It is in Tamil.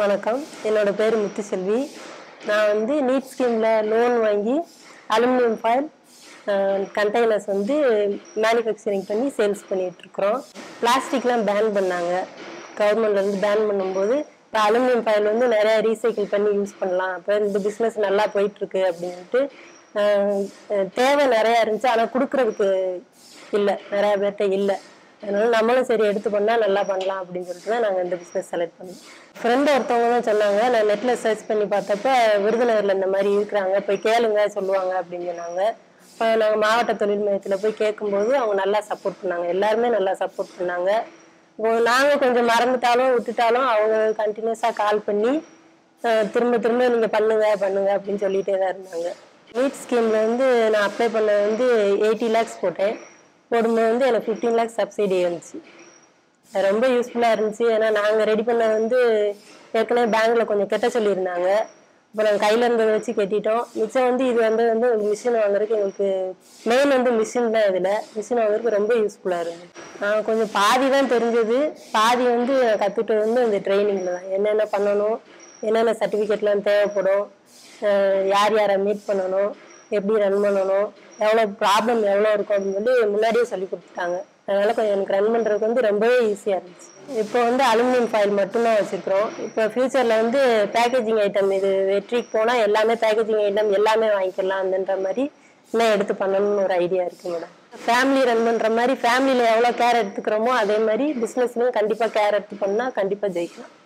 வணக்கம் என்னோட பேர் முத்துசெல்வி நான் வந்து நீட் ஸ்கீமில் லோன் வாங்கி அலுமினியம் ஃபாயில் கண்டெய்னர்ஸ் வந்து மேனுஃபேக்சரிங் பண்ணி சேல்ஸ் பண்ணிட்டு இருக்கிறோம் பிளாஸ்டிக்லாம் பேன் பண்ணாங்க கவர்மெண்ட்லேருந்து பேன் பண்ணும்போது இப்போ அலுமினியம் ஃபாயில் வந்து நிறைய ரீசைக்கிள் பண்ணி யூஸ் பண்ணலாம் அப்போ இந்த பிஸ்னஸ் நல்லா போயிட்டுருக்கு அப்படின்ட்டு அஹ், அஹ், தேவை நிறையா இருந்துச்சு ஆனால் கொடுக்குறதுக்கு இல்லை நிறையா பேர்கிட்ட இல்லை அதனால நம்மளும் சரி எடுத்து பண்ணா நல்லா பண்ணலாம் அப்படின்னு சொல்லிட்டு தான் நாங்கள் இந்த பிஸ்னஸ் செலக்ட் பண்ணோம் ஃப்ரெண்டு ஒருத்தவங்க தான் சொன்னாங்க நான் நெட்டில் சர்ச் பண்ணி பார்த்தப்ப விருதுநகரில் இந்த மாதிரி இருக்கிறாங்க போய் கேளுங்க சொல்லுவாங்க அப்படின்னு சொன்னாங்க இப்போ நாங்கள் மாவட்ட தொழில் மையத்தில் போய் கேட்கும்போது அவங்க நல்லா சப்போர்ட் பண்ணாங்க எல்லாருமே நல்லா சப்போர்ட் பண்ணாங்க இப்போ நாங்கள் கொஞ்சம் மறந்துட்டாலும் விட்டுட்டாலும் அவங்க கண்டினியூஸாக கால் பண்ணி அஹ், திரும்ப திரும்ப நீங்கள் பண்ணுங்க பண்ணுங்க அப்படின்னு சொல்லிட்டே தான் இருந்தாங்க நீட் ஸ்கீமில் வந்து நான் அப்ளை பண்ணது வந்து எயிட்டி லேக்ஸ் போட்டேன் போடும்போது வந்து எனக்கு ஃபிஃப்டீன் லேக்ஸ் சப்சிடி வந்துச்சு அது ரொம்ப யூஸ்ஃபுல்லாக இருந்துச்சு ஏன்னா நாங்கள் ரெடி பண்ண வந்து ஏற்கனவே பேங்க்கில் கொஞ்சம் கெட்ட சொல்லியிருந்தாங்க இப்போ நாங்கள் கையில் இருந்ததை வச்சு கட்டிட்டோம் மிச்சம் வந்து இது வந்து வந்து மிஷின் வாங்குறதுக்கு எங்களுக்கு மெயின் வந்து மிஷின் தான் இதில் மிஷின் வாங்குறதுக்கு ரொம்ப யூஸ்ஃபுல்லாக இருந்தது நான் கொஞ்சம் பாதி தான் தெரிஞ்சது பாதி வந்து கற்றுக்கிட்டது வந்து இந்த ட்ரைனிங்கில் தான் என்னென்ன பண்ணணும் என்னென்ன சர்டிஃபிகேட்லாம் தேவைப்படும் அஹ் யார் யாரை மீட் பண்ணணும் எப்படி ரன் பண்ணணும் எவ்வளோ ப்ராப்ளம் எவ்வளோ இருக்கும் அப்படின்னு சொல்லி முன்னாடியே சொல்லி கொடுத்துட்டாங்க அதனால கொஞ்சம் எனக்கு ரன் பண்ணுறதுக்கு வந்து ரொம்பவே ஈஸியாக இருந்துச்சு இப்போ வந்து அலுமினியம் ஃபாயில் மட்டும்தான் வச்சுருக்கிறோம் இப்போ ஃப்யூச்சரில் வந்து பேக்கேஜிங் ஐட்டம் இது வெற்றிக்கு போனால் எல்லாமே பேக்கேஜிங் ஐட்டம் எல்லாமே வாங்கிக்கலாம் அப்படின்ற மாதிரி இன்னும் எடுத்து பண்ணணும்னு ஒரு ஐடியா இருக்குது மேடம் ஃபேமிலி ரன் பண்ணுற மாதிரி ஃபேமிலியில் எவ்வளோ கேர் எடுத்துக்கிறோமோ அதே மாதிரி பிஸ்னஸ்லையும் கண்டிப்பாக கேர் எடுத்து பண்ணால் கண்டிப்பாக ஜெயிக்கலாம்